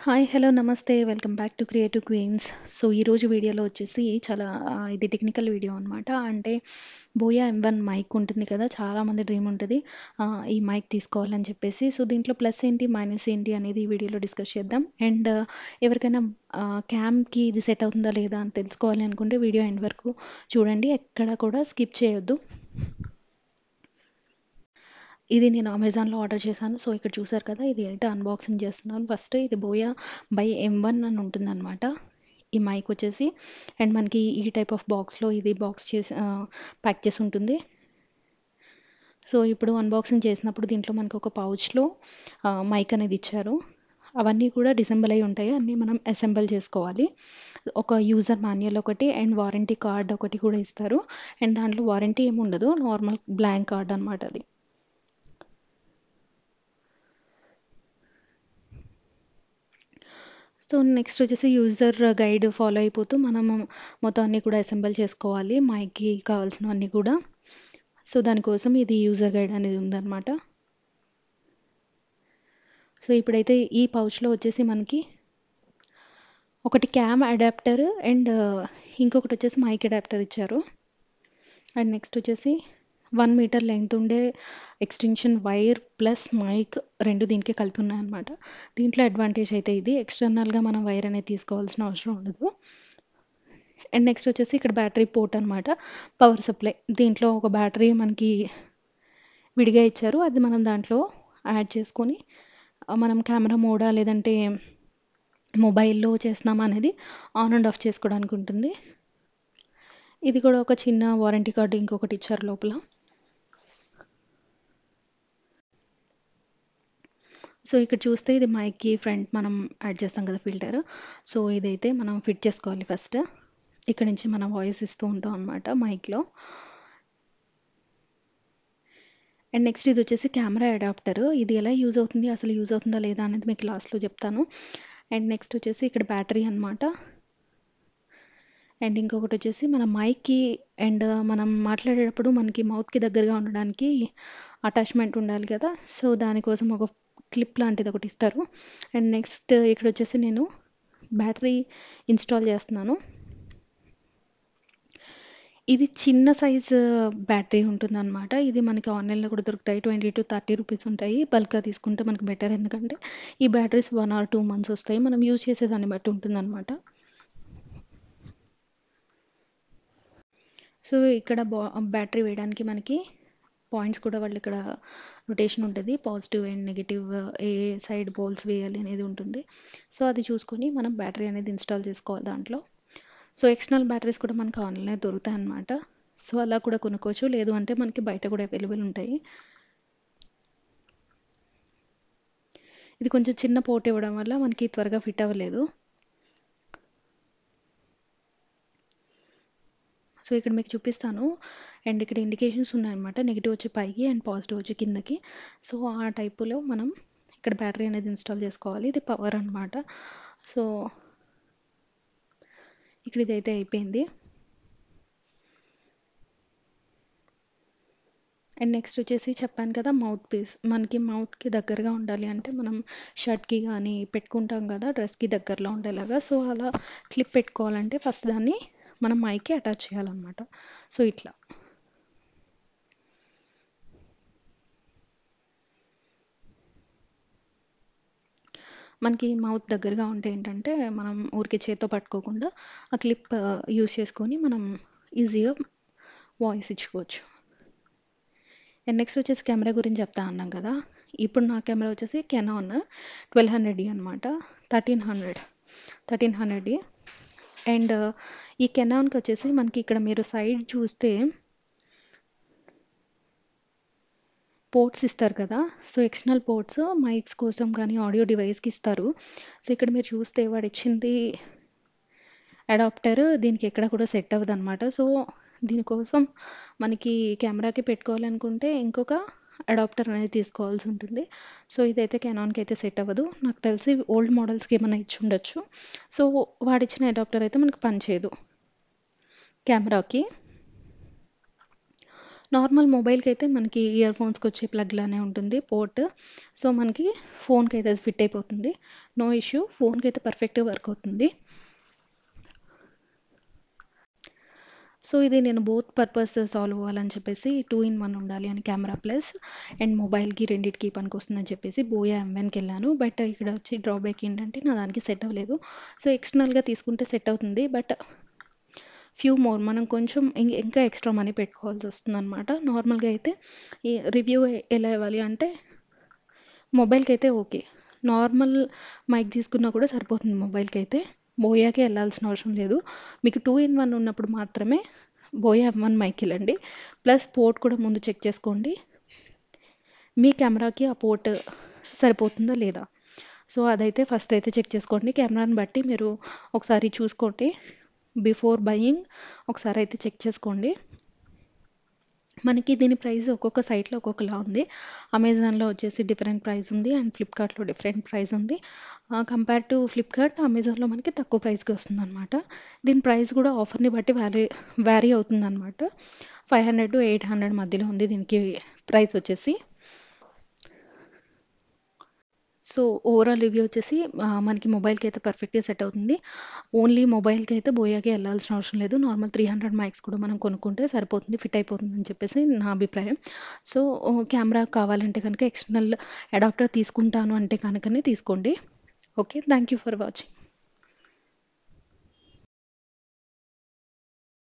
Hi! Hello! నమస్తే. Welcome back to creative queens. So, ఈరోజు వీడియోలో వచ్చేసి చాలా ఆహ్, ఇది టెక్నికల్ వీడియో అనమాట. అంటే బోయా ఎం1 మైక్ ఉంటుంది కదా! చాలామంది డ్రీమ్ ఉంటది. ఆహ్, ఈ మైక్ తీసుకోవాలని చెప్పేసి. సో, దీంట్లో ప్లస్ ఏంటి, మైనస్ ఏంటి అనేది ఈ వీడియోలో డిస్కస్ చేద్దాం. అండ్ ఎవరికైనా ఆహ్, క్యామ్‌కి ఇది సెట్ అవుతుందా లేదా అని తెలుసుకోవాలి అనుకుంటే వీడియో ఎండ్ వరకు చూడండి. ఎక్కడ కూడా స్కిప్ చేయొద్దు. ఇది నేను అమెజాన్‌లో ఆర్డర్ చేశాను. సో, ఇక్కడ చూసారు కదా! ఇది అయితే అన్బాక్సింగ్ చేస్తున్నాను. ఫస్ట్ ఇది బోయా బై ఎం1 అని ఉంటుందనమాట. ఈ మైక్ వచ్చేసి అండ్ మనకి ఈ టైప్ ఆఫ్ బాక్స్‌లో ఇది బాక్స్ చేసి ఆహ్, ప్యాక్ చేసి ఉంటుంది. సో, ఇప్పుడు అన్బాక్సింగ్ చేసినప్పుడు దీంట్లో మనకు ఒక పౌచ్‌లో ఆహ్, మైక్ అనేది ఇచ్చారు. అవన్నీ కూడా డిసెంబుల్ అయ్యి ఉంటాయి. అన్నీ మనం అసెంబుల్ చేసుకోవాలి. ఒక యూజర్ మాన్యువల్ ఒకటి అండ్ వారంటీ కార్డ్ ఒకటి కూడా ఇస్తారు. అండ్ దాంట్లో వారంటీ ఏమి ఉండదు. నార్మల్ బ్లాంక్ కార్డ్ అనమాట అది. సో, నెక్స్ట్ వచ్చేసి యూజర్ గైడ్ ఫాలో అయిపోతూ మనము మొత్తం అన్నీ కూడా అసెంబుల్ చేసుకోవాలి. మైక్‌కి కావాల్సినవన్నీ కూడా. సో, దానికోసం ఇది యూజర్ గైడ్ అనేది ఉందనమాట. సో, ఇప్పుడైతే ఈ పౌచ్‌లో వచ్చేసి మనకి ఒకటి క్యామ్ అడాప్టర్ అండ్ ఇంకొకటి వచ్చేసి మైక్ అడాప్టర్ ఇచ్చారు. అండ్ నెక్స్ట్ వచ్చేసి 1 మీటర్ లెంగ్త్ ఉండే ఎక్స్‌టెన్షన్ వైర్ ప్లస్ మైక్ 2 దీనికి కలిపి ఉన్నాయన్నమాట. దీంట్లో అడ్వాంటేజ్ అయితే ఇది. ఎక్స్‌టర్నల్‌గా మనం వైర్ అనేది తీసుకోవాల్సిన అవసరం ఉండదు. అండ్ నెక్స్ట్ వచ్చేసి ఇక్కడ బ్యాటరీ పోర్ట్ అనమాట. Power supply. దీంట్లో ఒక బ్యాటరీ మనకి విడిగా ఇచ్చారు. అది మనం దాంట్లో యాడ్ చేసుకొని ఆహ్, మనం కెమెరా మోడా లేదంటే మొబైల్‌లో చేస్తున్నామా అనేది ఆన్ అండ్ ఆఫ్ చేసుకోవడానికి ఉంటుంది. ఇది కూడా ఒక చిన్న వారంటీ కార్డ్ ఇంకొకటి ఇచ్చారు లోపల. సో, ఇక్కడ చూస్తే ఇది మైక్‌కి ఫ్రంట్ మనం యాడ్ చేస్తాం కదా! ఫిల్టర్. సో, ఇదైతే మనం ఫిట్ చేసుకోవాలి ఫస్ట్. ఇక్కడ నుంచి మనం వాయిస్ ఇస్తూ ఉంటాం అనమాట మైక్‌లో. అండ్ నెక్స్ట్ ఇది వచ్చేసి కెమెరా అడాప్టర్. ఇది ఎలా యూజ్ అవుతుంది, అసలు యూజ్ అవుతుందా లేదా అనేది మీకు లాస్ట్‌లో చెప్తాను. అండ్ నెక్స్ట్ వచ్చేసి ఇక్కడ బ్యాటరీ అనమాట. అండ్ ఇంకొకటి వచ్చేసి మన మైక్‌కి అండ్ మనం మాట్లాడేటప్పుడు మనకి మౌత్‌కి దగ్గరగా ఉండడానికి అటాచ్‌మెంట్ ఉండాలి కదా! సో, దానికోసం ఒక క్లిప్ లాంటిది ఒకటి ఇస్తారు. అండ్ నెక్స్ట్ ఇక్కడ వచ్చేసి నేను బ్యాటరీ ఇన్‌స్టాల్ చేస్తున్నాను. ఇది చిన్న సైజు బ్యాటరీ ఉంటుందనమాట. ఇది మనకి ఆన్‌లైన్‌లో కూడా దొరుకుతాయి. 20-30 రూపీస్ ఉంటాయి. బల్క్‌గా తీసుకుంటే మనకు బెటర్. ఎందుకంటే ఈ బ్యాటరీస్ 1 ఆర్ 2 మంత్స్ వస్తాయి. మనం యూజ్ చేసే దాన్ని బట్టి ఉంటుందనమాట. సో, ఇక్కడ బా బ్యాటరీ వేయడానికి మనకి పాయింట్స్ కూడా వాళ్ళు ఇక్కడ నొటేషన్ ఉంటది. పాజిటివ్ అండ్ నెగెటివ్ ఏ సైడ్ పోల్స్ వేయాలి అనేది ఉంటుంది. సో, అది చూసుకొని మనం బ్యాటరీ అనేది ఇన్‌స్టాల్ చేసుకోవాలి దాంట్లో. సో, ఎక్స్టర్నల్ బ్యాటరీస్ కూడా మనకు ఆన్‌లైన్‌లో దొరుకుతాయన్నమాట. సో, అలా కూడా కొనుక్కోవచ్చు. లేదు అంటే మనకి బయట కూడా అవైలబుల్ ఉంటాయి. ఇది కొంచెం చిన్న పోర్ట్ ఇవ్వడం వల్ల మనకి త్వరగా ఫిట్ అవ్వలేదు. సో, ఇక్కడ మీకు చూపిస్తాను. అండ్ ఇక్కడ ఇండికేషన్స్ ఉన్నాయన్నమాట. నెగెటివ్ వచ్చి పైకి అండ్ పాజిటివ్ వచ్చి కిందకి. సో, ఆ టైపులో మనం ఇక్కడ బ్యాటరీ అనేది ఇన్‌స్టాల్ చేసుకోవాలి. ఇది పవర్ అనమాట. సో ఇక్కడ ఇదైతే అయిపోయింది. అండ్ నెక్స్ట్ వచ్చేసి చెప్పాను కదా! Mouth piece. మనకి మౌత్‌కి దగ్గరగా ఉండాలి అంటే మనం షర్ట్‌కి గానీ పెట్టుకుంటాం కదా! డ్రెస్‌కి దగ్గరలో ఉండేలాగా. సో, అలా క్లిప్ పెట్టుకోవాలంటే ఫస్ట్ దాన్ని మనం మైక్‌కి అటాచ్ చేయాలన్నమాట. సో, ఇట్లా. మనకి మౌత్ దగ్గరగా ఉంటే ఏంటంటే మనం ఊరికే చేత్తో పట్టుకోకుండా ఆ క్లిప్ యూజ్ చేసుకొని మనం ఈజీగా వాయిస్ ఇచ్చుకోవచ్చు. అండ్ నెక్స్ట్ వచ్చేసి కెమెరా గురించి చెప్తా అన్నాం కదా! ఇప్పుడు నా కెమెరా వచ్చేసి కెనాన్ 1200 డీ అనమాట. 1300 1300 డీ. అండ్ ఈ కెనాన్‌కి వచ్చేసి మనకి ఇక్కడ మీరు సైడ్ చూస్తే పోర్ట్స్ ఇస్తారు కదా! సో, ఎక్స్టర్నల్ పోర్ట్స్ మైక్స్ కోసం కానీ ఆడియో డివైస్‌కి ఇస్తారు. సో, ఇక్కడ మీరు చూస్తే వాడిచ్చింది అడాప్టర్ దీనికి ఎక్కడ కూడా సెట్ అవ్వదనమాట. సో, దీనికోసం మనకి కెమెరాకి పెట్టుకోవాలనుకుంటే ఇంకొక అడాప్టర్ అనేది తీసుకోవాల్సి ఉంటుంది. సో, ఇదైతే కెనాన్‌కి అయితే సెట్ అవ్వదు. నాకు తెలిసి ఓల్డ్ మోడల్స్‌కి ఏమన్నా ఇచ్చుండొచ్చు. సో, వాడిచ్చిన అడాప్టర్ అయితే మనకు పనిచేయదు కెమెరాకి. నార్మల్ మొబైల్‌కైతే మనకి ఇయర్ ఫోన్స్‌కొచ్చే ప్లగ్ లానే ఉంటుంది పోర్ట్. సో, మనకి ఫోన్‌కైతే అది ఫిట్ అయిపోతుంది. No issue. ఫోన్‌కైతే పర్ఫెక్ట్‌గా వర్క్ అవుతుంది. సో, ఇది నేను బోత్ పర్పస్ సాల్వ్ అవ్వాలని చెప్పేసి 2 ఇన్ 1 ఉండాలి అని కెమెరా ప్లస్ అండ్ మొబైల్‌కి రెండిటికి పనికొస్తుందని చెప్పేసి బోయా ఎంవన్‌కెళ్ళాను. బట్ ఇక్కడ వచ్చి డ్రాబ్యాక్ ఏంటంటే నా దానికి సెట్ అవ్వలేదు. సో, ఎక్స్టర్నల్‌గా తీసుకుంటే సెట్ అవుతుంది. బట్ ఫ్యూ మోర్ మనం కొంచెం ఇం ఇంకా ఎక్స్ట్రా మనీ పెట్టుకోవాల్సొస్తుందనమాట. నార్మల్‌గా అయితే ఈ రివ్యూ ఎలా ఇవ్వాలి అంటే మొబైల్‌కైతే ఓకే. నార్మల్ మైక్ తీసుకున్నా కూడా సరిపోతుంది మొబైల్‌కైతే. బోయాకే ఎళ్ళాల్సిన అవసరం లేదు. మీకు 2 ఇన్ 1 ఉన్నప్పుడు మాత్రమే బోయా ఎం1 మైక్‌కెళ్ళండి. ప్లస్ పోర్ట్ కూడా ముందు చెక్ చేసుకోండి. మీ కెమెరాకి ఆ పోర్ట్ సరిపోతుందా లేదా? సో, అదైతే ఫస్ట్ అయితే చెక్ చేసుకోండి. కెమెరాని బట్టి మీరు ఒకసారి చూసుకోండి. బిఫోర్ బయింగ్ ఒకసారి అయితే చెక్ చేసుకోండి. మనకి దీని ప్రైస్ ఒక్కొక్క సైట్‌లో ఒక్కొక్కలా ఉంది. అమెజాన్‌లో వచ్చేసి డిఫరెంట్ ప్రైస్ ఉంది. అండ్ ఫ్లిప్‌కార్ట్‌లో డిఫరెంట్ ప్రైస్ ఉంది. ఆహ్, కంపేర్ టు ఫ్లిప్‌కార్ట్, అమెజాన్‌లో మనకి తక్కువ ప్రైస్‌కి వస్తుందనమాట. దీని ప్రైస్ కూడా ఆఫర్‌ని బట్టి వ్యారీ వ్యారీ అవుతుందనమాట. 500-800 మధ్యలో ఉంది దీనికి ప్రైస్ వచ్చేసి. సో, ఓవరాల్ రివ్యూ వచ్చేసి ఆహ్, మనకి మొబైల్‌కైతే పర్ఫెక్ట్‌గా సెట్ అవుతుంది. ఓన్లీ మొబైల్‌కైతే బోయాకే ఎళ్ళాల్సిన అవసరం లేదు. నార్మల్ 300 మైక్స్ కూడా మనం కొనుక్కుంటే సరిపోతుంది. ఫిట్ అయిపోతుందని చెప్పేసి నా అభిప్రాయం. సో, కెమెరా కావాలంటే గనుక ఎక్స్టర్నల్ అడాప్టర్ తీసుకుంటాను అంటే గనుకనే తీసుకోండి. Okay. Thank you for watching.